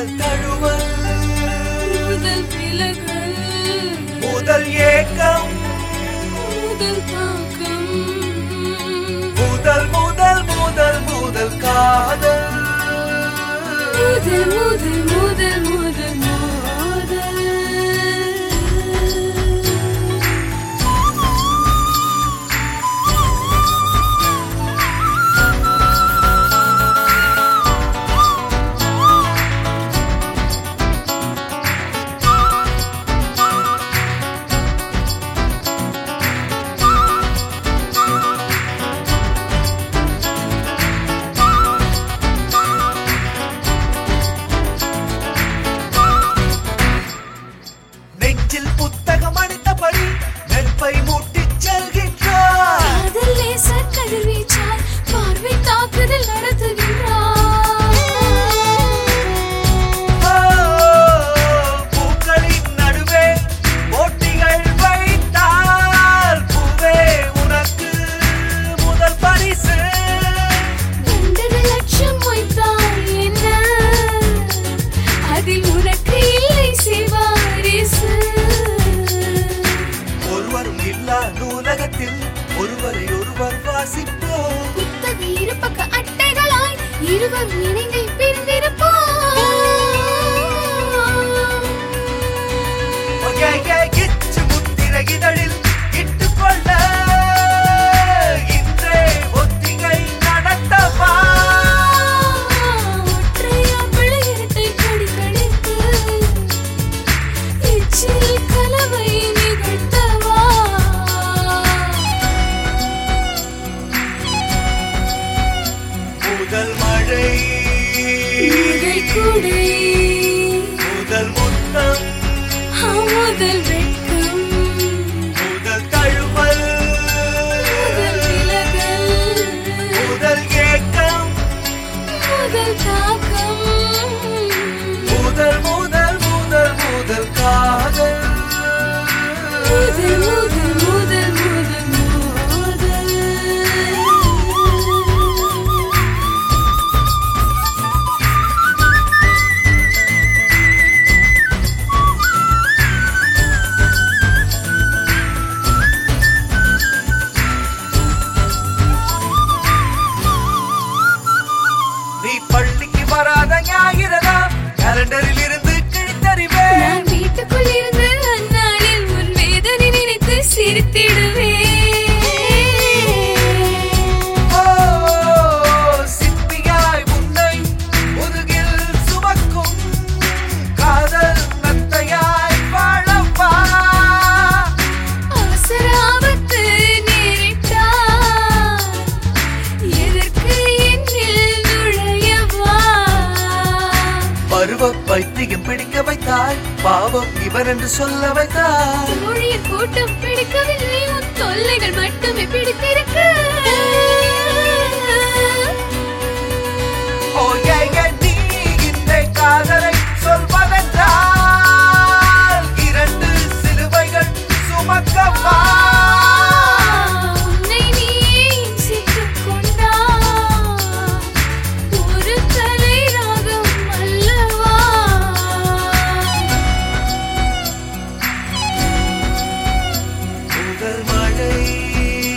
முதல் தழுவல் முதல் விலகல் முதல் ஏக்கம் முதல் தாக்கம் முதல் முதல் முதல் முதல் காதல் முதல் முதல் முதல் முதல் மோதல் நெஞ்சில் புத்தகம் அணிந்தபடி நெற்பை மூட்டிச் செல்கின்றார் காதல் லேசர் கதிர்வீச்சால் பார்வை தாக்குதல் நடத்துகின்றார் ஓ, பூக்களின் நடுவே போட்டிகள் வைத்தால் பூவே உனக்கு முதல் பரிசு ரெண்டரை லட்சம் வைத்தால் என்ன அதில் உனக்கு இல்லை சிவாரிசு ஒருவரும் இல்லா நூலகத்தில் ஒருவரை ஒருவர் வாசிப்போம் புத்தக இருபக்க அட்டைகளாய் இருவரும் இணைந்து பிரிந்திருப்போம் ஒய்யையே, இச்சு முத்திரை இதழில் இட்டுக்கொள்ள இன்றே ஒத்திகை நடத்தவா ஒற்றையா பிழை இரட்டை கொடி கழித்து எச்சில் கலவை நிகழ்த்தவா முதல் மழை முதல் குடை முதல் முத்தம் முதல் வெட்கம் முதல் தழுவல் முதல் விலகல் முதல் ஏக்கம் முதல் தாக்கம் முதல் முதல் முதல் முதல் காதல் முதல் முதல் முதல் முதல் மோதல் நீ பள்ளிக்கு வராத ஞாயிறதா கேலண்டரில் இருந்து கிழித்தறிவேன் நான் வீட்டுக்குள் இருந்து அந்நாளில் உன் வேதனை நினைத்து சிரித்திடுவேன் ஓ, சிற்பியாய் உன்னை முதுகில் சுமக்கும் காதல் நத்தையாய் வாழவா அவசர ஆபத்து நேரிட்டால் எதற்கு என்னில் நுழையவா பருவ பைத்தியம் பிடிக்க வைத்தாய் பாவம் இவன் என்று சொல்ல வைத்தாய் தோழியின் கூட்டம் பிடிக்கவில்லை உன் தொல்லைகள் மட்டுமே பிடித்திருக்கு ஓ ஏங்க நீ இந்த காதலை சொல்வதென்றால் இரண்டு சிலுவைகள் சுமக்கவா உன்னை நீயே இம்சித்துக் கொண்டாய். ஒரு தலை ராகம் அல்லவா முதல் மழை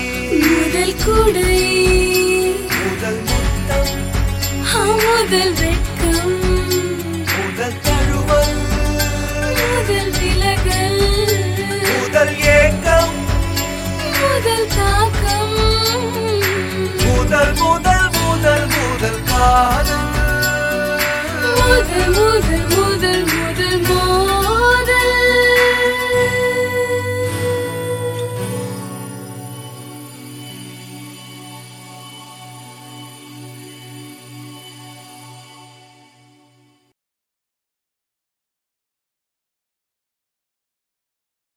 முதல் குடை முதல் முத்தம் முதல் வெட்கம்